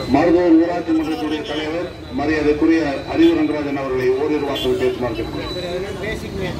மருதூர் ஊராட்சி மன்றத்துடைய தலைவர் மரியாதைக்குரிய அறிவு ரங்கராஜன் அவர்களை ஓரிரு வாக்கு பேசுமாறு கேட்கிறேன்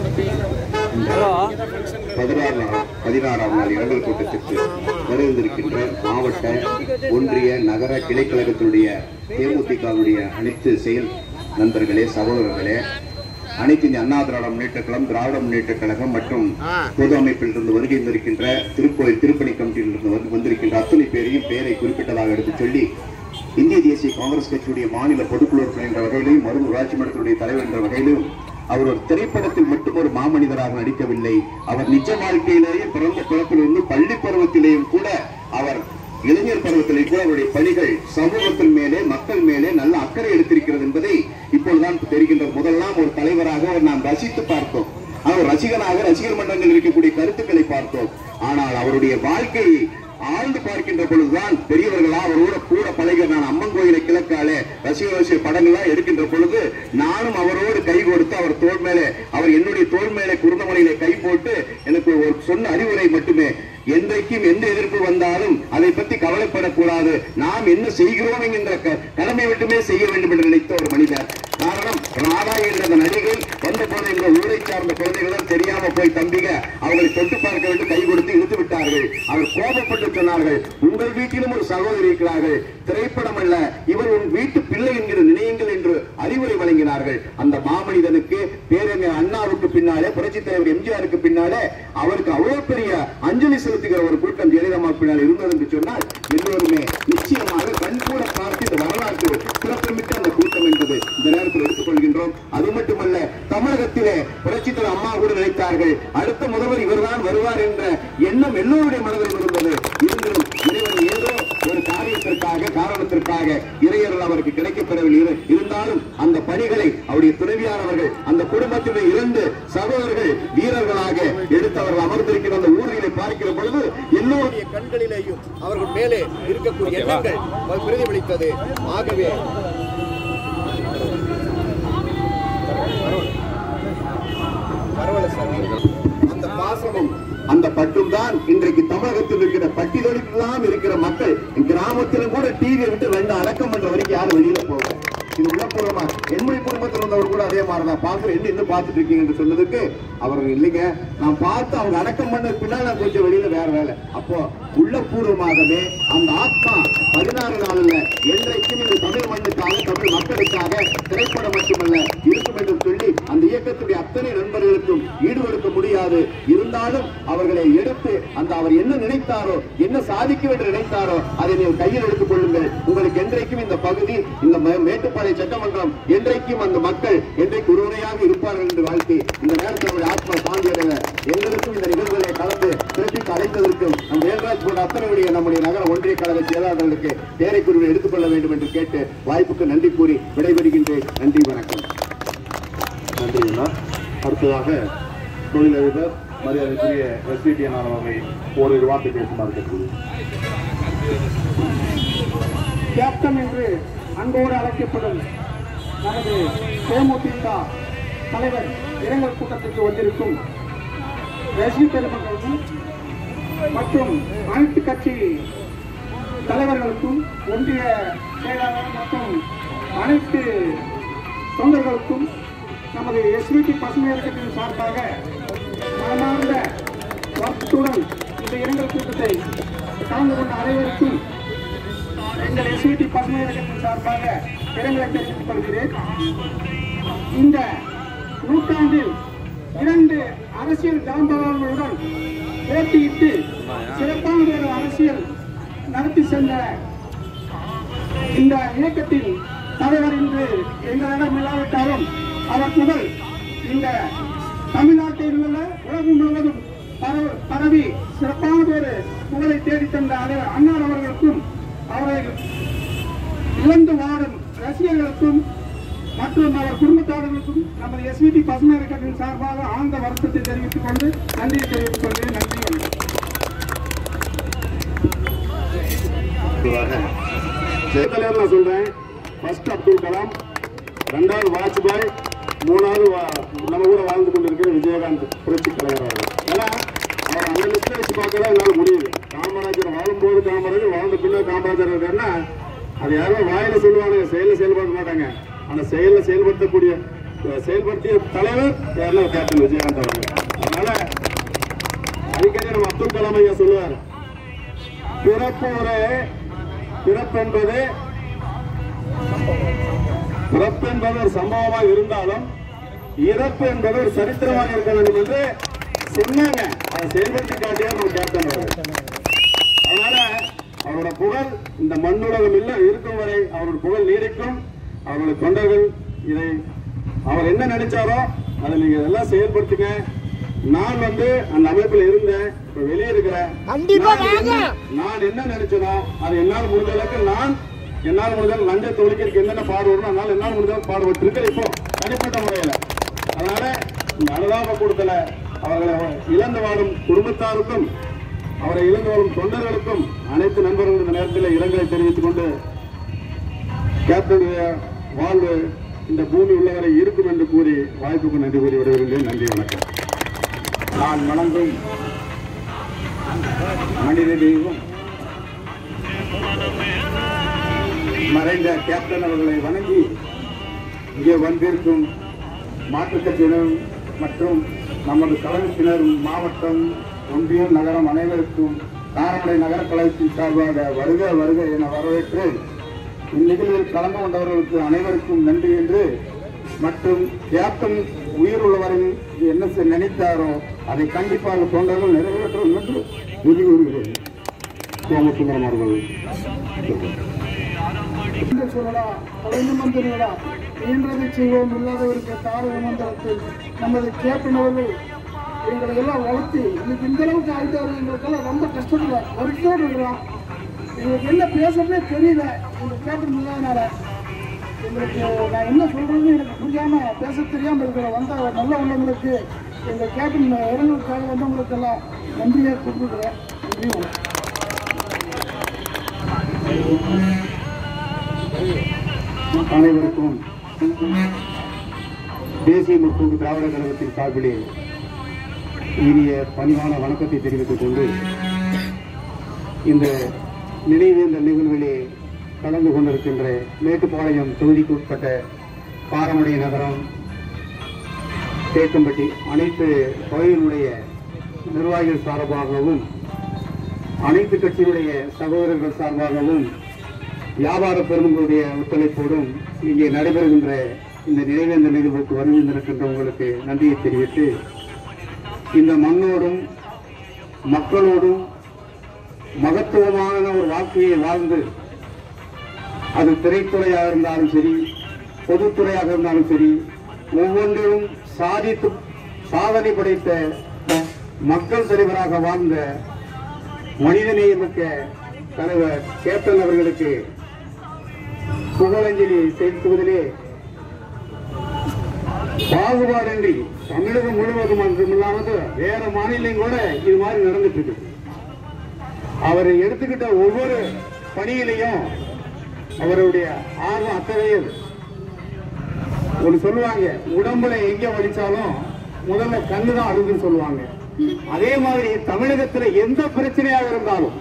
பதினாறு நாள் பதினாறாம் நாள் இரங்கல் கூட்டத்திற்கு வருகின்றிருக்கின்ற மாவட்ட ஒன்றிய நகர கிளைக்கழகத்தினுடைய தேமுதிகவுடைய அனைத்து செயல் நண்பர்களே சகோதரர்களே அனைத்து இந்திய அண்ணா திராவிட முன்னேற்ற கழகம் திராவிட முன்னேற்ற கழகம் மற்றும் பொது அமைப்பில் இருந்து வருகை இருக்கின்ற திருக்கோயில் திருப்பணி கமிட்டியில் இருந்து வந்து- வந்திருக்கின்ற அத்தனை பேரையும் பெயரை குறிப்பிட்டதாக எடுத்து சொல்லி இந்திய தேசிய காங்கிரஸ் கட்சியுடைய மாநில பொதுக்குழு உறுப்பினர் என்ற வகையிலும் மருது ஊராட்சி மன்றத்தினுடைய தலைவர் என்ற வகையிலும் அவர் ஒரு திரைப்படத்தில் மட்டும் ஒரு மாமனிதராக நடிக்கவில்லை அவர் நிஜ வாழ்க்கையிலேயே பிறந்த பிறப்பிலிருந்து பள்ளி பருவத்திலேயும் கூட அவர் இளைஞர் பருவத்திலே கூட அவருடைய பணிகள் சமூகத்தின் மேலே மக்கள் மேலே நல்ல அக்கறை எடுத்திருக்கிறது என்பதை இப்பொழுதுதான் தெரிகின்ற முதல்லாம் ஒரு தலைவராக அவர் நாம் ரசித்து பார்த்தோம் அவர் ரசிகனாக ரசிகர் மன்றங்கள் இருக்கக்கூடிய கருத்துக்களை பார்த்தோம் ஆனால் அவருடைய வாழ்க்கையை ஆழ்ந்து பார்க்கின்ற பொழுதுதான் பெரியவர்களா அவரோட கூட பழகிற நான் அம்மன் கோயிலை கிழக்காலே ரசிக ரசிக படங்கள்லாம் எடுக்கின்ற பொழுது நானும் அவரோடு கை கொடுத்து அவர் தோள் மேலே அவர் என்னுடைய தோள் மேலே குருந்தமலையிலே கை போட்டு எனக்கு ஒரு சொன்ன அறிவுரை மட்டுமே என்றைக்கும் எந்த எதிர்ப்பு வந்தாலும் அதை பற்றி கவலைப்படக்கூடாது நாம் என்ன செய்கிறோம் என்கின்ற க- கடமை மட்டுமே செய்ய வேண்டும் என்று நினைத்த ஒரு மனிதர் காரணம் ராதா என்ற அந்த நடிகை வந்த போது எங்க ஊரை சார்ந்த குழந்தைகளும் தெரியாம போய் தம்பிக அவங்களை தொட்டு பார்க்க வேண்டும் கை கொடுத்து இழுத்து விட்டார்கள் அவர் கோபப்பட்டு சொன்னார்கள் உங்கள் வீட்டிலும் ஒரு சகோதரி இருக்கிறார்கள் திரைப்படம் அல்ல இவர் உன் வீட்டு பிள்ளை என்கிற நினையுங்கள் என்று அறிவுரை வழங்கினார்கள் அந்த மாமனிதனுக்கு பேரறிஞர் அண்ணாவுக்கு பின்னாலே புரட்சி தலைவர் எம்ஜிஆருக்கு பின்னாலே அவருக்கு அவ்வளவு பெரிய அஞ்சலி செலுத்துகிற ஒரு கூட்டம் ஜெயலலிதா பின்னால் இருந்தது என்று சொன்னால் எல்லோருமே நிச்சயமாக கண்கூட பார்த்து இந்த வரலாற்று சிறப்புமிக்க அந்த கூட்டம் என்பது இந்த நேரத்தில் எடுத்துக்கொள்கின்றோம் அது மட்டுமல்ல தமிழகத்திலே புரட்சி தலைவர் அம்மா கூட நினைத்தார்கள் அடுத்த முதல்வர் இவர்தான் வருவார் என்ற எண்ணம் எல்லோருடைய மனதிலும் இருந்தது இருந்தும் இறைவன் ஏதோ ஒரு காரியத்திற்காக காரணத்திற்காக இறையர்கள் அவருக்கு கிடைக்கப்பெறவில்லை இரு- இருந்தாலும் அந்த பணிகளை அவருடைய துணைவியானவர்கள் அந்த குடும்பத்தினை இழந்து சகோதரர்கள் வீரர்களாக எடுத்து அவர்கள் அமர்ந்திருக்கிற அந்த ஊர்களை பார்க்கிற பொழுது எல்லோருடைய கண்களிலேயும் அவர்கள் மேலே இருக்கக்கூடிய எண்ணங்கள் பிரதிபலித்தது ஆகவே பரவாயில்ல சார் அந்த பாசமும் அந்த பட்டும் தான் இன்றைக்கு தமிழகத்தில் இருக்கிற பட்டி தொழிலாம் இருக்கிற மக்கள் கிராமத்திலும் கூட டிவியை விட்டு ரெண்டு அடக்கம் பண்ற வரைக்கும் யாரும் வெளியில போகல இது உள்ளபூர்வமா என்னுடைய குடும்பத்தில் இருந்தவர் கூட அதே மாதிரி தான் பாக்குறேன் என்ன இன்னும் பார்த்துட்டு இருக்கீங்க என்று சொன்னதுக்கு அவர்கள் இல்லைங்க நான் பார்த்து அவங்க அடக்கம் பண்ண பின்னால் நான் கொஞ்சம் வெளியில வேற வேலை அப்போ உள்ளபூர்வமாகவே அந்த ஆத்மா பதினாறு நாள்ல என்றைக்கும் இந்த தமிழ் மண்ணுக்காக தமிழ் மக்களுக்காக திரைப்படம் மட்டுமல்ல இருக்கும் என்று சொல்லி அந்த இயக்கத்துடைய அத்தனை நண்பர்களுக்கும் ஈடுபடுத்த முடியாது இருந்தாலும் அவர்களை எடுத்து அந்த அவர் என்ன நினைத்தாரோ என்ன சாதிக்க வேண்டும் நினைத்தாரோ அதை நீங்கள் கையில் எடுத்துக் கொள்ளுங்கள் உங்களுக்கு என்றைக்கும் இந்த பகுதி இந்த மே- மேட்டுப்பாளைய சட்டமன்றம் என்றைக்கும் அந்த மக்கள் என்றைக்கு உறுதுணையாக இருப்பார்கள் என்று வாழ்த்தி இந்த நேரத்தில் நம்முடைய ஆத்மா சாந்தியடைய எங்களுக்கும் இந்த நிகழ்வுகளை கலந்து சிறப்பித்து அழைத்ததற்கும் நம் வேல்ராஜ் போன்ற அத்தனையுடைய நம்முடைய நகர ஒன்றிய கழக செயலாளர்களுக்கு தேரைக்குருவை எடுத்துக்கொள்ள வேண்டும் என்று கேட்டு வாய்ப்புக்கு நன்றி கூறி விடைபெறுகின்றேன் நன்றி வணக்கம் நன்றி அண்ணா அடுத்ததாக தொழிலதிபர் மரியாதைக்குரிய எஸ்பிடி அண்ணா அவர்களை ஓரிரு வார்த்தை பேசுமாறு கேட்கிறேன் கேப்டன் என்று அன்போடு அழைக்கப்படும் நமது தேமுதிக தலைவர் இரங்கல் கூட்டத்திற்கு வந்திருக்கும் ரசிக பெருமக்களுக்கும் மற்றும் அனைத்து கட்சி தலைவர்களுக்கும் ஒன்றிய செயலாளர் மற்றும் அனைத்து தொண்டர்களுக்கும் நமது எஸ்பிடி பசுமை இயக்கத்தின் சார்பாக மனமார்ந்த வருத்தத்துடன் இந்த இரங்கல் கூட்டத்தை கலந்து கொண்ட அனைவருக்கும் எங்கள் எஸ்விடி பசுமை இயக்கத்தின் சார்பாக இரங்கலை தெரிவித்துக் கொள்கிறேன் இந்த நூற்றாண்டில் இரண்டு அரசியல் ஜாம்பவான்களுடன் போட்டியிட்டு சிறப்பான ஒரு அரசியல் நடத்தி சென்ற இந்த இயக்கத்தின் தலைவர் இன்று எங்களிடம் இல்லாவிட்டாலும் அவர் புகழ் இந்த தமிழ்நாட்டில் உள்ள உலகம் முழுவதும் பரவ- பரவி சிறப்பான ஒரு புகழை தேடித் தந்த அண்ணா- அன்னார் அவர்களுக்கும் அவரை இழந்து வாடும் ரசிகர்களுக்கும் மற்றும் அவர் குடும்பத்தார்களுக்கும் நமது எஸ்விடி பசுமை இயக்கத்தின் சார்பாக ஆழ்ந்த வருத்தத்தை தெரிவித்துக் கொண்டு நன்றியை தெரிவித்துக் கொள்கிறேன் நன்றி வணக்கம். தலைவர் நான் சொல்றேன் ஃபர்ஸ்ட் அப்துல் கலாம் ரெண்டாவது வாஜ்பாய் மூணாவது வா- நம்ம கூட வாழ்ந்து கொண்டிருக்கிற விஜயகாந்த் புரட்சி தலைவர் அவர்கள் ஏன்னா அவர் அந்த லிஸ்ட்ல வச்சு பார்க்கதான் என்னால முடியுது காமராஜர் வாழும்போது காமராஜர் வாழ்ந்த பின்னர் காமராஜர் இருக்காருன்னா அது யாரும் வாயில சொல்லுவாங்க செயல செயல்படுத்த மாட்டாங்க அந்த செயல செயல்படுத்தக்கூடிய அஹ், செயல்படுத்திய தலைவர் யாருன்னா கேப்டன் விஜயகாந்த் அவர்கள் அதனால அடிக்கடி நம்ம அப்துல் கலாம் ஐயா சொல்லுவார் பிறப்பு ஒரு பிறப்பு என்பது பிறப்பு என்பது ஒரு சம்பவமாக இருந்தாலும் இறப்பு என்பது ஒரு சரித்திரமாக இருக்க வேண்டும் என்று சொன்னாங்க அதை செயல்படுத்தி காட்டியா நம்ம கேப்டன் அவர்கள். அதனால அவரோட புகழ் இந்த மண்ணுலகம் இல்ல இருக்கும் வரை அவரோட புகழ் நீடிக்கும் அவருடைய தொண்டர்கள் இதை அவர் என்ன நினைச்சாரோ அதை நீங்க எல்லாம் செயல்படுத்துங்க நான் வந்து அந்த அமைப்பில் இருந்தேன் இப்ப வெளியே இருக்கிறேன் கண்டிப்பா நான் வாங்க. என்ன- நான் என்ன நினைச்சனோ அது என்னால் முடிஞ்ச அளவுக்கு நான் என்னால் முடிஞ்ச அளவுக்கு லஞ்ச தொழிலுக்கு என்னென்ன பாடுபடணும் அதனால என்னால் முடிஞ்ச அளவுக்கு பாடுபட்டு இருக்கிறேன் இப்போ தனிப்பட்ட முறையில அதனால இந்த அனுதாப கூடத்துல அவர்களை இழந்து வாடும் குடும்பத்தாருக்கும் அவரை இழந்து வரும் தொண்டர்களுக்கும் அனைத்து நண்பர்களும் இந்த நேரத்தில் இரங்கலை தெரிவித்துக் கொண்டு கேப்டனுடைய வாழ்வு இந்த பூமி உள்ளவரை இருக்கும் என்று கூறி வாய்ப்புக்கு நன்றி கூறி விடுகிறேன் நன்றி வணக்கம் நான் வணங்கும் மனித தெய்வம் மறைந்த கேப்டன் அவர்களை வணங்கி இங்கே வந்திருக்கும் மாற்றுக் கட்சியினர் மற்றும் நமது கழகத்தினரும் மாவட்டம் ஒன்றியம் நகரம் அனைவருக்கும் காரமடை நகர கழகத்தின் சார்பாக வருக வருக என வரவேற்று இந்நிகழ்வில் கலந்து கொண்டவர்களுக்கு அனைவருக்கும் நன்றி என்று மற்றும் கேப்டன் உயிர் உள்ளவரின் என்ன செ- நினைத்தாரோ அதை கண்டிப்பாக தொண்டர்கள் நிறைவேற்றும் என்று உறுதி கூறுகிறேன் சோமசுந்தரம் அவர்கள் என்று சொல்லலாம் கலைந்து மந்திரிகளா இயன்றதை செய்வோம் இல்லாதவருக்கு தாரக மந்திரத்தில் நமது கேப்டன் அவர்கள் எங்களை எல்லாம் வளர்த்து இன்னைக்கு இந்த அளவுக்கு ஆகிட்டாரு எங்களுக்கெல்லாம் ரொம்ப கஷ்டத்துல வருஷத்தோடு இருக்கிறோம் எங்களுக்கு என்ன பேசுறதே தெரியல இந்த கேப்டன் இல்லாதனால எங்களுக்கு நான் என்ன சொல்றதுன்னு எனக்கு புரியாம பேச தெரியாம இருக்கிற வந்த நல்ல உள்ளவங்களுக்கு எங்க கேப்டன் இறங்குக்காக வந்தவங்களுக்கெல்லாம் நன்றியை கொடுக்குறேன் நன்றி வணக்கம். அனைவருக்கும் தேசிய முற்போக்கு திராவிட கழகத்தின் சார்பிலே இனிய பணிவான வணக்கத்தை தெரிவித்துக் கொண்டு இந்த நினைவேந்தல் நிகழ்விலே கலந்து கொண்டிருக்கின்ற மேட்டுப்பாளையம் தொகுதிக்கு உட்பட்ட பாரமடை நகரம் தேக்கம்பட்டி அனைத்து பகுதிகளுடைய நிர்வாகிகள் சார்பாகவும் அனைத்து கட்சியினுடைய சகோதரர்கள் சார்பாகவும் வியாபார பெருமங்களுடைய ஒத்துழைப்போடும் இங்கே நடைபெறுகின்ற இந்த நினைவேந்த நிகழ்வுக்கு வருகின்றிருக்கின்ற உங்களுக்கு நன்றியை தெரிவித்து இந்த மண்ணோடும் மக்களோடும் மகத்துவமான ஒரு வாழ்க்கையை வாழ்ந்து அது திரைத்துறையாக இருந்தாலும் சரி பொதுத்துறையாக இருந்தாலும் சரி ஒவ்வொன்றிலும் சாதித்து சாதனை படைத்த மக்கள் தலைவராக வாழ்ந்த மனிதநேயமிக்க தலைவர் கேப்டன் அவர்களுக்கு புகழஞ்சலி செலுத்துவதிலே பாகுபாடின்றி தமிழகம் முழுவதும் மட்டுமில்லாமல் வேற மாநிலம் கூட இது மாதிரி நடந்துட்டு இருக்கு அவர் எடுத்துக்கிட்ட ஒவ்வொரு பணியிலையும் அவருடைய ஆர்வம் அத்தகையது ஒன்று சொல்லுவாங்க உடம்புல எங்க வலிச்சாலும் முதல்ல கண்ணு தான் அழுதுன்னு சொல்லுவாங்க அதே மாதிரி தமிழகத்துல எந்த பிரச்சனையாக இருந்தாலும்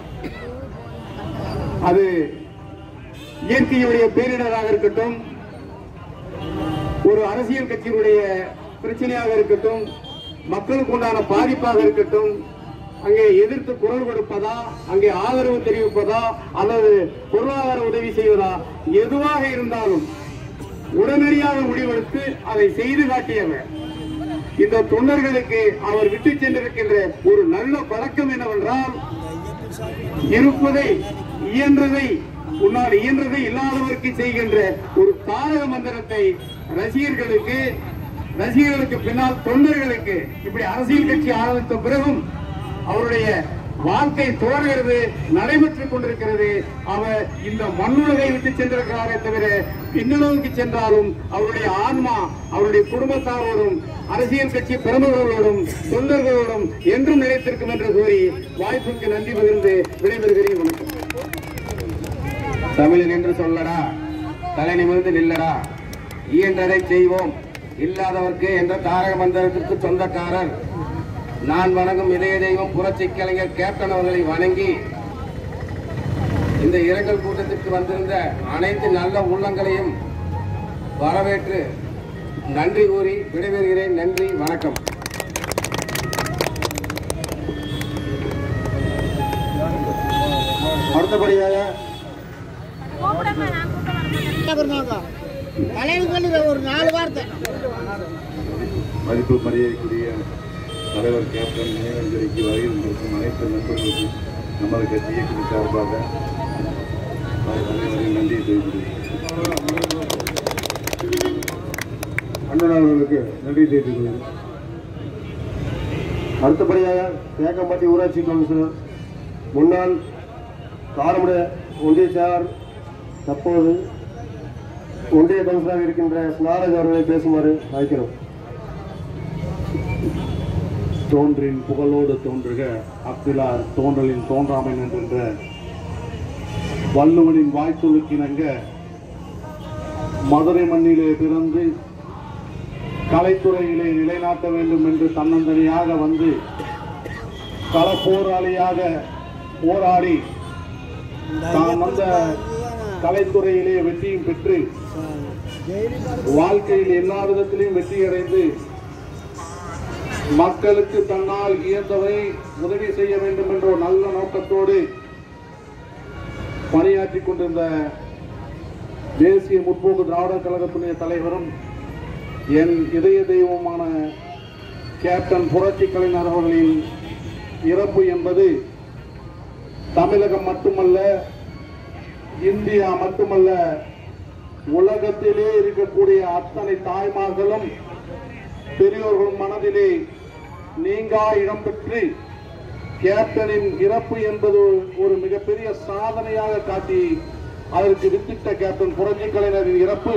அது இயற்கையுடைய பேரிடராக இருக்கட்டும் ஒரு அரசியல் கட்சியினுடைய பிரச்சனையாக இருக்கட்டும் மக்களுக்கு உண்டான பாதிப்பாக இருக்கட்டும் அங்கே எதிர்த்து குரல் கொடுப்பதா அங்கே ஆதரவு தெரிவிப்பதா அல்லது பொருளாதார உதவி செய்வதா எதுவாக இருந்தாலும் உடனடியாக முடிவெடுத்து அதை செய்து காட்டியவர் இந்த தொண்டர்களுக்கு அவர் விட்டு சென்றிருக்கின்ற ஒரு நல்ல பழக்கம் என்னவென்றால் இருப்பதை இயன்றதை உன்னால் இயன்றதை இல்லாதவருக்கு செய்கின்ற ஒரு தாரக மந்திரத்தை ரசிகர்களுக்கு ரசிகர்களுக்கு பின்னால் தொண்டர்களுக்கு இப்படி அரசியல் கட்சி ஆரம்பித்த பிறகும் அவருடைய வாழ்க்கை தொடர்கிறது நடைபெற்றுக் கொண்டிருக்கிறது அவர் இந்த மண்ணுலகை விட்டு சென்றிருக்கிறாரே தவிர பின்னோக்கி சென்றாலும் அவருடைய ஆன்மா அவருடைய குடும்பத்தாரோடும் அரசியல் கட்சி பிரமுகர்களோடும் தொண்டர்களோடும் என்றும் நிலைத்திருக்கும் என்று கூறி வாய்ப்புக்கு நன்றி பகிர்ந்து விடைபெறுகிறேன் வணக்கம் தமிழன் என்று சொல்லடா தலை நிமிர்ந்து நில்லடா இயன்றதை செய்வோம் இல்லாதவர்க்கு என்ற தாரக மந்திரத்திற்கு சொந்தக்காரர் நான் வணங்கும் இதய தெய்வம் புரட்சி கலைஞர் கேப்டன் அவர்களை வணங்கி இந்த இரங்கல் கூட்டத்திற்கு வந்திருந்த அனைத்து நல்ல உள்ளங்களையும் வரவேற்று நன்றி கூறி விடைபெறுகிறேன் நன்றி வணக்கம் அடுத்தபடியாக கூப்பிடாம நான் கூப்பிட வரமாட்டேன் தலைவர்கள் ஒரு நாலு வார்த்தை மதிப்பு மரியாதைக்குரிய தலைவர் கேப்டன் நினைவஞ்சலிக்கு வருகை இருக்கும் அனைத்து நண்பர்களுக்கும் நமது கட்சி இயக்கத்தின் சார்பாக அவர் அனைவரையும் நன்றி தெரிவிக்கிறேன் அண்ணன் அவர்களுக்கு நன்றி தெரிவித்துக் கொள்கிறேன் அடுத்தபடியாக தேக்கம்பட்டி ஊராட்சி கவுன்சிலர் முன்னாள் காரமுட ஒன்றிய செயலாளர் தற்போது ஒன்றிய கவுன்சிலராக இருக்கின்ற ஸ்நாரஜ் அவர்களை பேசுமாறு அழைக்கிறோம் தோன்றின் புகழோடு தோன்றுக அப்பிலார் தோன்றலின் தோன்றாமை என்கின்ற வள்ளுவனின் வாய்த்துழுக்கினங்க மதுரை மண்ணிலே பிறந்து கலைத்துறையிலே நிலைநாட்ட வேண்டும் என்று தன்னந்தனியாக வந்து களப்போராளியாக போராடி தான் வந்த கலைத்துறையிலே வெற்றியும் பெற்று வாழ்க்கையில் எல்லா விதத்திலையும் வெற்றி அடைந்து மக்களுக்கு தன்னால் இயன்றவை உதவி செய்ய வேண்டும் என்ற ஒரு நல்ல நோக்கத்தோடு பணியாற்றிக் கொண்டிருந்த தேசிய முற்போக்கு திராவிடர் கழகத்துடைய தலைவரும் என் இதய தெய்வமான கேப்டன் புரட்சி கலைஞர் அவர்களின் இறப்பு என்பது தமிழகம் மட்டுமல்ல இந்தியா மட்டுமல்ல உலகத்திலே இருக்கக்கூடிய அத்தனை தாய்மார்களும் பெரியோர்கள் மனதிலே நீங்கா இடம் பெற்று கேப்டனின் இறப்பு என்பது ஒரு மிகப்பெரிய சாதனையாக காட்டி அதற்கு வித்திட்ட கேப்டன் புரட்சி கலைஞரின் இறப்பு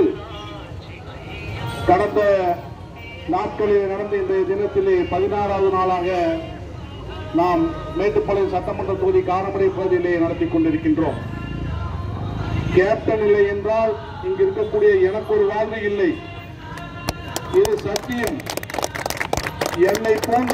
கடந்த நாட்களில் நடந்த இந்த தினத்திலே பதினாறாவது நாளாக நாம் மேட்டுப்பாளையம் சட்டமன்ற தொகுதி காரமடை பகுதியிலே நடத்தி கொண்டிருக்கின்றோம் கேப்டன் இல்லை என்றால் இங்கு இருக்கக்கூடிய எனக்கு ஒரு வாழ்வு இல்லை இது சத்தியம் என்னை போன்ற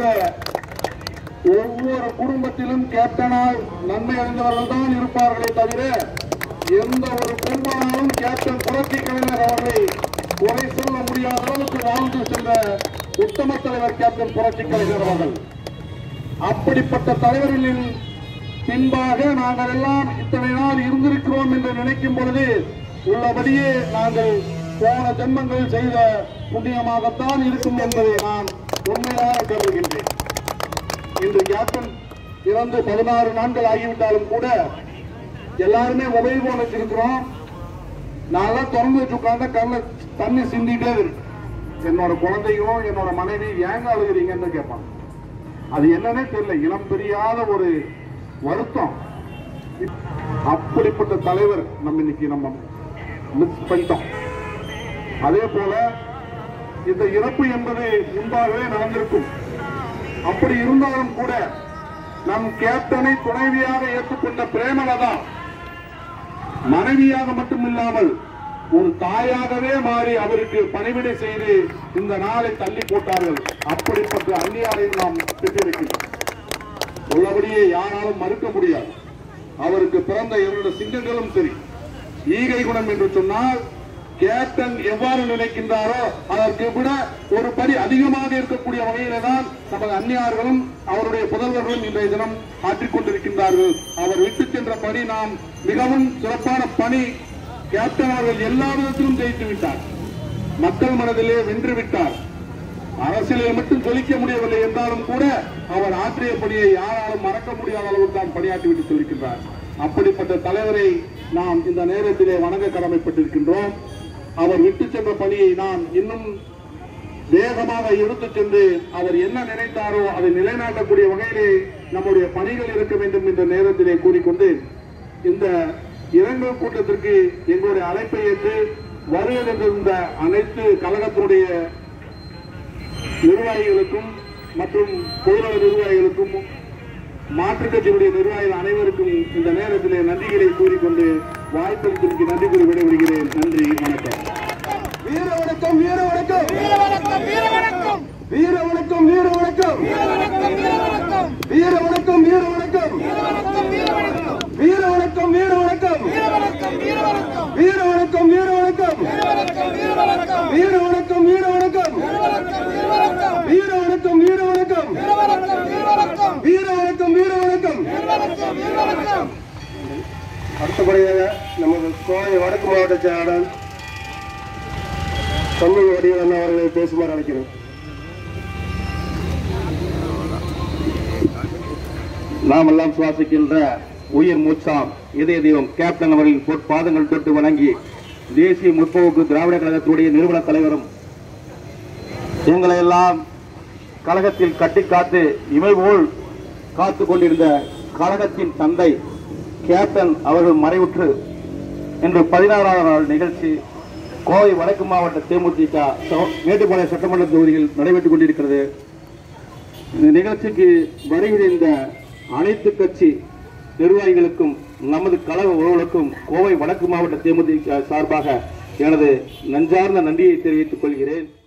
ஒவ்வொரு குடும்பத்திலும் கேப்டனால் நன்மை அடைந்தவர்கள் தான் இருப்பார்களே தவிர எந்த ஒரு குடும்பமாலும் கேப்டன் புரட்சி கலைஞர் அவர்களை குறை சொல்ல முடியாத அளவுக்கு வாழ்ந்து சென்ற உத்தம தலைவர் கேப்டன் புரட்சி கலைஞர் அவர்கள் அப்படிப்பட்ட தலைவர்களின் பின்பாக நாங்கள் எல்லாம் இத்தனை நாள் இருந்திருக்கிறோம் என்று நினைக்கும் பொழுது உள்ளபடியே நாங்கள் போன ஜென்மங்களில் செய்த புண்ணியமாகத்தான் இருக்கும் என்பதை நான் உண்மையாக கருதுகின்றேன் இன்று கேப்டன் இறந்து பதினாறு நாட்கள் ஆகிவிட்டாலும் கூட எல்லாருமே மொபைல் போன் வச்சிருக்கிறோம் நான் திறந்து வச்சு உட்கார்ந்தா கண்ணில் தண்ணி சிந்திட்டே இருக்கு என்னோட குழந்தையும் என்னோட மனைவி ஏங்க அழுகிறீங்கன்னு கேட்பாங்க அது என்னன்னே தெரியல இனம் தெரியாத ஒரு வருத்தம் அப்படிப்பட்ட தலைவர் நம்ம இன்னைக்கு நம்ம மிஸ் பண்ணிட்டோம் அதே போல இந்த இறப்பு என்பது முன்பாகவே நடந்திருக்கும் அப்படி இருந்தாலும் கூட நம் கேப்டனை துணைவியாக ஏற்றுக்கொண்ட பிரேமலதா மனைவியாக மட்டுமில்லாமல் ஒரு தாயாகவே மாறி அவருக்கு பணிவிடை செய்து இந்த நாளை தள்ளி போட்டார்கள் அப்படிப்பட்ட அந்நியாரை நாம் பெற்றிருக்கின்றோம் உள்ளபடியே யாராலும் மறுக்க முடியாது அவருக்கு பிறந்த இரண்டு சிங்கங்களும் சரி ஈகை குணம் என்று சொன்னால் கேப்டன் எவ்வாறு நினைக்கின்றாரோ அதற்கு விட ஒரு படி அதிகமாக இருக்கக்கூடிய வகையிலே தான் நமது அந்நியார்களும் அவருடைய புதல்வர்களும் இன்றைய தினம் ஆற்றிக் கொண்டிருக்கின்றார்கள் அவர் விட்டு சென்ற பணி நாம் மிகவும் சிறப்பான பணி கேப்டன் அவர்கள் எல்லா விதத்திலும் ஜெயித்து விட்டார் மக்கள் மனதிலே வென்று விட்டார் அரசியலில் மட்டும் ஜொலிக்க முடியவில்லை என்றாலும் கூட அவர் ஆற்றிய பணியை யாராலும் மறக்க முடியாத அளவுக்கு தான் பணியாற்றிவிட்டு சொல்லியிருக்கின்றார் அப்படிப்பட்ட தலைவரை நாம் இந்த நேரத்திலே வணங்க கடமைப்பட்டிருக்கின்றோம் அவர் விட்டு சென்ற பணியை நாம் இன்னும் வேகமாக எடுத்துச் சென்று அவர் என்ன நினைத்தாரோ அதை நிலைநாட்டக்கூடிய வகையிலே நம்முடைய பணிகள் இருக்க வேண்டும் என்ற நேரத்திலே கூறிக்கொண்டு இந்த இரங்கல் கூட்டத்திற்கு எங்களுடைய அழைப்பை ஏற்று வருகின்ற அனைத்து கழகத்தினுடைய நிர்வாகிகளுக்கும் மற்றும் பொதுநல நிர்வாகிகளுக்கும் மாற்றுக் கட்சியினுடைய நிர்வாகிகள் அனைவருக்கும் இந்த நேரத்திலே நன்றிகளை கூறிக்கொண்டு வாய்ப்பளித்ததற்கு நன்றி கூறி விடைபெறுகிறேன் நன்றி வணக்கம் வீர வணக்கம் வீர வணக்கம் வீர வணக்கம் வீர வணக்கம் வீர வணக்கம் வீர வணக்கம் வீர வணக்கம் வீர வணக்கம் வீர வணக்கம் வீர வணக்கம் அடுத்தபடியாக நமது கோவை வடக்கு மாவட்ட செயலாளர் சண்முக வடிவன் அவர்களை பேசுமாறு அழைக்கிறேன் நாம் எல்லாம் சுவாசிக்கின்ற உயிர் மூச்சாம் இதய தெய்வம் கேப்டன் அவர்களின் பொற்பாதங்கள் தொட்டு வணங்கி தேசிய முற்போக்கு திராவிட கழகத்துடைய நிறுவன தலைவரும் எங்களை எல்லாம் கழகத்தில் கட்டி காத்து இமை போல் காத்து கொண்டிருந்த கழகத்தின் தந்தை கேப்டன் அவர்கள் மறைவுற்று இன்று பதினாறாவது நாள் நிகழ்ச்சி கோவை வடக்கு மாவட்ட தேமுதிக ச- மேட்டுப்பாளையம் சட்டமன்ற தொகுதியில் நடைபெற்றுக் கொண்டிருக்கிறது இந்த நிகழ்ச்சிக்கு வருகின்ற அனைத்து கட்சி நிர்வாகிகளுக்கும் நமது கழக உறவுகளுக்கும் கோவை வடக்கு மாவட்ட தேமுதிக சார்பாக எனது நஞ்சார்ந்த நன்றியை தெரிவித்துக் கொள்கிறேன்